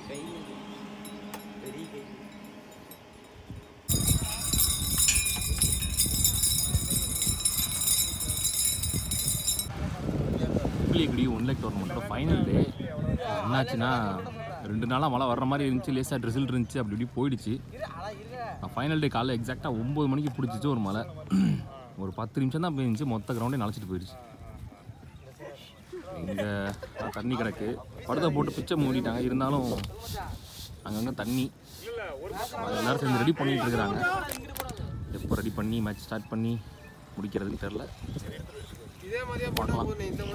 கை இது. பெரிய கை புளியக்குடி ஒன் லேக் டோர்னமெண்ட்டோட ஃபைனல் டே என்னாச்சுன்னா ரெண்டு நாளாக மழை வர்ற மாதிரி இருந்துச்சு லேசாக ட்ரிசில் இருந்துச்சு அப்படி இப்படி போயிடுச்சு ஃபைனல் டே காலைல எக்ஸாக்டாக ஒம்பது மணிக்கு பிடிச்சிச்சு ஒரு மழை ஒரு பத்து நிமிஷம் தான் போயிருந்துச்சு மொத்த கிரவுண்டே நனைச்சிட்டு போயிடுச்சு இங்கே தண்ணி கிடக்கு படத்தை போட்டு பிச்சை மூடிட்டாங்க இருந்தாலும் அங்கங்கே தண்ணி எல்லாரும் சேர்ந்து ரெடி பண்ணிட்டு இருக்கிறாங்க எப்போ ரெடி பண்ணி மேட்ச் ஸ்டார்ட் பண்ணி முடிக்கிறதுக்கு தெரில பார்க்கலாம்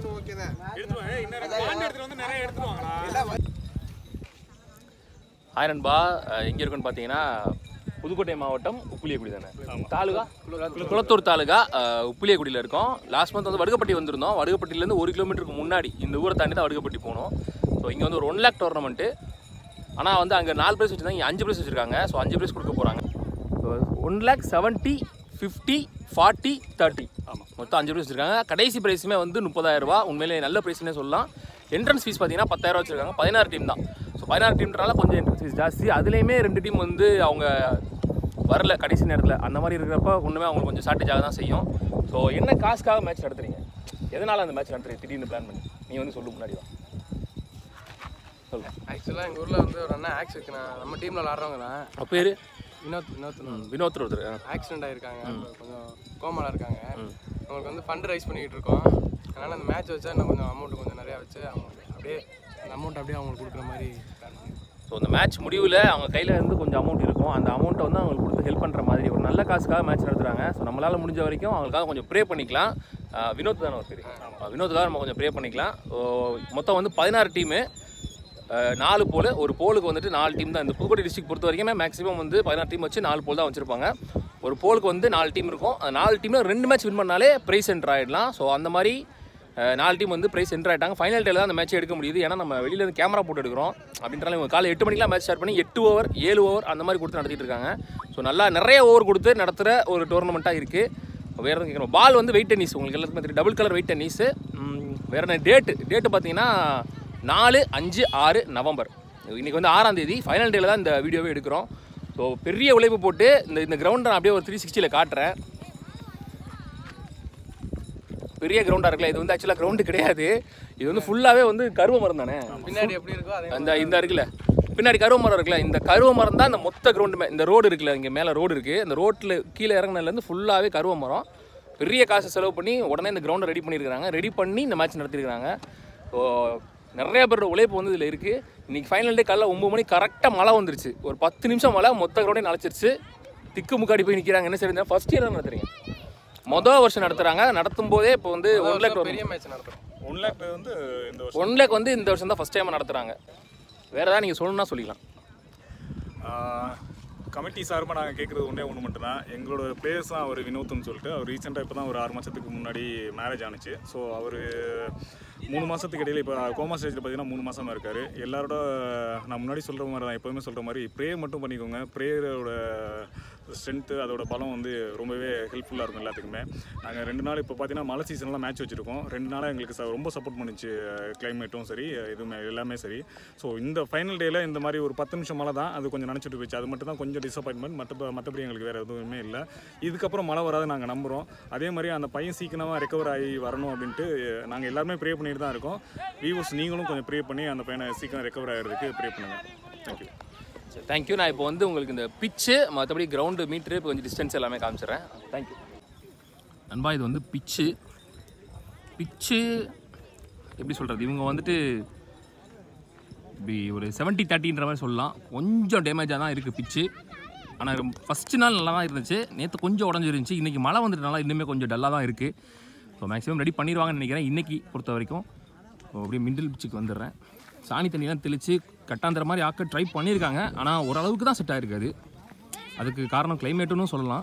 ஹாய் நண்பா அஹ் எங்க இருக்குன்னு பார்த்தீங்கன்னா புதுக்கோட்டை மாவட்டம் உப்புளியக்குடி தானே தாலுகா குளத்தூர் தாலுகா அஹ், உப்புளியக்குடியில் இருக்கோம் லாஸ்ட் மந்த் வந்து வடுகப்பட்டி வந்திருந்தோம் வடுகப்பட்டிலேருந்து ஒரு கிலோமீட்டருக்கு முன்னாடி இந்த ஊரை தாண்டி தான் வடுகப்பட்டி போகணும் ஸோ இங்கே வந்து ஒரு ஒன் லேக் டோர்னமெண்ட்டு ஆனால் வந்து அங்கே நாலு ப்ரைஸ் வச்சுருந்தாங்க இங்கே அஞ்சு ப்ரைஸ் வச்சுருக்காங்க ஸோ அஞ்சு ப்ரைஸ் கொடுக்க போகிறாங்க so one lakh seventy fifty forty thirty ஆமாம் மொத்தம் அஞ்சு ப்ரைஸ் வச்சுருக்காங்க கடைசி ப்ரைஸுமே வந்து முப்பதாயிரம் ரூபா உண்மையிலே நல்ல ப்ரைஸ்னே சொல்லலாம் என்ட்ரன்ஸ் ஃபீஸ் பார்த்தீங்கன்னா பத்தாயிரம் வச்சுருக்காங்க பதினாறு டீம் தான் ஸோ பதினாறு டீம்ன்றனால கொஞ்சம் என்ட்ரன்ஸ் ஃபீஸ் ஜாஸ்தி அதுலேயுமே ரெண்டு டீம் வந்து அவங்க வரல கடைசி நேரத்தில் அந்த மாதிரி இருக்கிறப்ப ஒன்றுமே அவங்களுக்கு கொஞ்சம் ஷார்ட்டேஜ் ஆக தான் செய்யும் ஸோ என்ன காசுக்காக மேட்ச் நடத்துறீங்க எதனால் அந்த மேட்ச் நடத்துறீங்க திடீர்னு பிளான் பண்ணி நீ வந்து சொல்லு முன்னாடி வா சொல்லு ஆக்சுவலாக எங்கள் ஊரில் வந்து ஒரு அண்ணா ஆக்ஸ் இருக்குண்ணா நம்ம டீமில் விளாட்றவங்க தான் அப்போ பேர் வினோத் வினோத் வினோத் ஒருத்தர் ஆக்சிடென்ட் ஆயிருக்காங்க இப்ப கொஞ்சம் கோமால இருக்காங்க அவங்களுக்கு வந்து ஃபண்ட் ரைஸ் பண்ணிக்கிட்டு இருக்கோம் அதனால் அந்த மேட்ச் வச்சா இன்னும் கொஞ்சம் அமௌண்ட் கொஞ்சம் நிறையா வச்சு அவங்க அப்படியே அந்த அமௌண்ட் அப்படியே அவங்களுக்கு கொடுக்குற மாதிரி plan பண்ணி. ஸோ அந்த மேட்ச் முடிவில் அவங்க கையில் இருந்து கொஞ்சம் அமௌண்ட் இருக்கும் அந்த அமௌண்ட்டை வந்து அவங்களுக்கு கொடுத்து ஹெல்ப் பண்ணுற மாதிரி ஒரு நல்ல காசுக்காக மேட்ச் நடத்துகிறாங்க ஸோ நம்மளால் முடிஞ்ச வரைக்கும் அவங்களுக்காக கொஞ்சம் ப்ரே பண்ணிக்கலாம் ஆஹ் வினோத் தானே ஒரு பேர் ஆஹ் வினோத்துக்காக நம்ம கொஞ்சம் ப்ரே பண்ணிக்கலாம் ஸோ மொத்தம் வந்து பதினாறு டீமு நாலு போல் ஒரு போலுக்கு வந்துட்டு நாலு டீம் தான் இந்த புதுக்கோட்டை டிஸ்ட்ரிக்ட் பொறுத்த வரைக்குமே மேக்ஸிமம் வந்து பதினாறு டீம் வச்சு நாலு போல் தான் வச்சுருப்பாங்க ஒரு போலுக்கு வந்து நாலு டீம் இருக்கும் அந்த நாலு டீமில் ரெண்டு மேட்ச் வின் பண்ணாலே ப்ரைஸ் என்ட்ரு ஆகிடலாம் ஸோ அந்த மாதிரி அஹ், நாலு டீம் வந்து ப்ரைஸ் என்ட்ரு ஆகிட்டாங்க ஃபைனல் டேல தான் அந்த மேட்ச் எடுக்க முடியுது ஏன்னா நம்ம வெளியில இருந்து கேமரா போட்டு எடுக்கிறோம் அப்படின்றாலும் இவங்க காலை எட்டு மணிக்கெலாம் மேட்ச் ஸ்டார்ட் பண்ணி எட்டு ஓவர் ஏழு ஓவர் அந்த மாதிரி கொடுத்து நடத்திட்டு இருக்காங்க ஸோ நல்லா நிறைய ஓவர் கொடுத்து நடத்துகிற ஒரு டோர்னமெண்ட்டாக இருக்குது வேறு எதுவும் கேட்கணும் பால் வந்து வெயிட் டென்னிஸ் உங்களுக்கு எல்லாத்துக்கும் தெரியும் டபுள் கலர் வெயிட் டென்னிஸ் வேறு என்ன டேட்டு டேட்டு பார்த்தீங்கன்னா நாலு அஞ்சு ஆறு நவம்பர் இன்றைக்கி வந்து ஆறாம் தேதி ஃபைனல் டேல தான் இந்த வீடியோவே எடுக்கிறோம் ஸோ பெரிய உழைப்பு போட்டு இந்த இந்த கிரவுண்டை நான் அப்படியே ஒரு த்ரீ சிக்ஸ்டியில் காட்டுறேன் பெரிய கிரவுண்டாக இருக்குல்ல இது வந்து ஆக்சுவலாக கிரவுண்டு கிடையாது இது வந்து ஃபுல்லாகவே வந்து கருவ மரம் தானே பின்னாடி எப்படி இருக்கோ அதே அந்த இந்த இருக்குல்ல பின்னாடி கருவ மரம் இருக்குல்ல இந்த கருவ மரம் தான் இந்த மொத்த கிரவுண்டு இந்த ரோடு இருக்குல்ல இங்கே மேலே ரோடு இருக்குது இந்த ரோட்டில் கீழே இறங்குனதுலேருந்து ஃபுல்லாகவே கருவ மரம் பெரிய காசு செலவு பண்ணி உடனே இந்த கிரவுண்டை ரெடி பண்ணியிருக்காங்க ரெடி பண்ணி இந்த மேட்ச் நடத்திருக்காங்க ஸோ நிறைய பேரோட உழைப்பு வந்து இதில் இருக்குது இன்றைக்கி ஃபைனல் டே காலைல ஒம்பது மணி கரெக்டாக மழை வந்துருச்சு ஒரு பத்து நிமிஷம் மழை மொத்த கிரவுண்டே நனைச்சிருச்சு திக்கு முக்காடி போய் நிற்கிறாங்க என்ன சரி ஃபஸ்ட் இயர் நடத்துறீங்க மொதல் வருஷம் நடத்துகிறாங்க நடத்தும் போதே இப்போ வந்து ஒன் லேக் பெரிய மேட்ச் நடத்துகிறோம் ஒன் லேக் வந்து இந்த வருஷம் ஒன் லேக் வந்து இந்த வருஷம் தான் ஃபஸ்ட் டைம் நடத்துகிறாங்க வேறு ஏதாவது நீங்கள் சொல்லணும்னா சொல்லிக்கலாம் கமிட்டி சார்பாக நாங்கள் கேட்குறது ஒன்றே ஒன்று மட்டும்தான் எங்களோட பிளேயர்ஸ் தான் அவர் வினோத்னு சொல்லிட்டு அவர் ரீசெண்டாக இப்போ தான் ஒரு ஆறு மாதத்துக்கு முன்னாடி மேரேஜ் ஆனுச்சு ஸோ அவர் மூணு மாதத்துக்கு இடையில இப்போ கோமா ஸ்டேஜில் பார்த்தீங்கன்னா மூணு மாதமாக இருக்கார் எல்லாரோட நான் முன்னாடி சொல்கிற மாதிரி தான் எப்போதுமே சொல்கிற மாதிரி ப்ரே மட்டும் பண்ணிக்கோங்க ப்ரேயரோட ஸ்ட்ரென்த்து அதோட பலம் வந்து ரொம்பவே ஹெல்ப்ஃபுல்லாக இருக்கும் எல்லாத்துக்குமே நாங்கள் ரெண்டு நாள் இப்போ பார்த்தீங்கன்னா மழை சீசன்லாம் மேட்ச் வச்சுருக்கோம் ரெண்டு நாளாக எங்களுக்கு ச- ரொம்ப சப்போர்ட் பண்ணுச்சு கிளைமேட்டும் சரி இதுவுமே எல்லாமே சரி ஸோ இந்த ஃபைனல் டேயில் இந்த மாதிரி ஒரு பத்து நிமிஷம் மழை தான் அது கொஞ்சம் நினச்சிட்டு போயிடுச்சு அது மட்டும் தான் கொஞ்சம் டிசப்பாயின்மெண்ட் மற்ற மற்றபடி எங்களுக்கு வேறு எதுவுமே இல்லை இதுக்கப்புறம் மழை வராது நாங்கள் நம்புகிறோம் அதே மாதிரி அந்த பையன் சீக்கிரமாக ரெக்கவர் ஆகி வரணும் அப்படின்ட்டு நாங்கள் எல்லாருமே ப்ரே பண்ணிட்டு தான் இருக்கோம் வியூவர்ஸ் நீங்களும் கொஞ்சம் ப்ரே பண்ணி அந்த பையனை சீக்கிரம் ரெக்கவர் ஆகிறதுக்கு ப்ரே பண்ணுங்கள் தேங்க்யூ சரி தேங்க்யூ நான் இப்போ வந்து உங்களுக்கு இந்த பிச்சு மற்றபடி கிரவுண்டு மீட்ரு இப்போ கொஞ்சம் டிஸ்டன்ஸ் எல்லாமே காமிச்சிடுறேன் தேங்க்யூ நண்பா இது வந்து பிச்சு பிச்சு எப்படி சொல்கிறது இவங்க வந்துட்டு இப்படி ஒரு செவன்ட்டி தேர்ட்டின்ற மாதிரி சொல்லலாம் கொஞ்சம் டேமேஜாக தான் இருக்குது பிச்சு ஆனால் ஃபஸ்ட்டு நாள் நல்லா தான் இருந்துச்சு நேற்று கொஞ்சம் உடஞ்சிருந்துச்சு இன்றைக்கி மழை வந்துட்டனால இன்னுமே கொஞ்சம் டல்லாக தான் இருக்குது ஸோ மேக்ஸிமம் ரெடி பண்ணிடுவாங்கன்னு நினைக்கிறேன் இன்றைக்கி பொறுத்த வரைக்கும் ஸோ அப்படியே மிடில் பிச்சுக்கு வந்துடுறேன் சாணி தண்ணியெல்லாம் தெளித்து கட்டாந்திர மாதிரி ஆக்க ட்ரை பண்ணியிருக்காங்க ஆனால் ஓரளவுக்கு தான் செட் ஆகிருக்கு அது அதுக்கு காரணம் கிளைமேட்டுன்னு சொல்லலாம்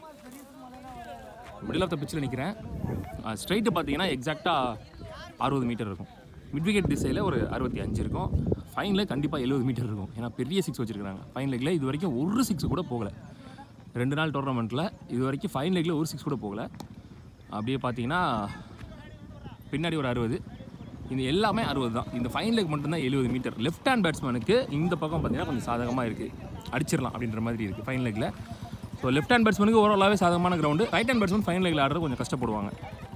மிடில் ஆஃப் த பிச்சில் நிற்கிறேன் ஸ்ட்ரைட்டு பார்த்தீங்கன்னா எக்ஸாக்டாக அறுபது மீட்டர் இருக்கும் மிட் விக்கெட் திசையில் ஒரு அறுபத்தி அஞ்சு இருக்கும் ஃபைனில் கண்டிப்பாக எழுபது மீட்டர் இருக்கும் ஏன்னா பெரிய சிக்ஸ் வச்சுருக்காங்க ஃபைன் லெக்கில் இது வரைக்கும் ஒரு சிக்ஸ் கூட போகலை ரெண்டு நாள் டோர்னமெண்ட்டில் இது வரைக்கும் ஃபைன் லெக்கில் ஒரு சிக்ஸ் கூட போகலை அப்படியே பார்த்தீங்கன்னா பின்னாடி ஒரு அறுபது இது எல்லாமே அறுபது தான் இந்த ஃபைன் லெக் மட்டும்தான் எழுபது மீட்டர் லெஃப்ட் ஹேண்ட் பேட்ஸ்மேனுக்கு இந்த பக்கம் பார்த்தீங்கன்னா கொஞ்சம் சாதகமாக இருக்குது அடிச்சிடலாம் அப்படின்ற மாதிரி இருக்குது ஃபைன் லெக்கில் ஸோ லெஃப்ட் ஹேண்ட் பேட்ஸ்மேனுக்கு ஓரளவே சாதகமான ground right hand batsman fine லெக்கில் ஆடுறது கொஞ்சம் கஷ்டப்படுவாங்க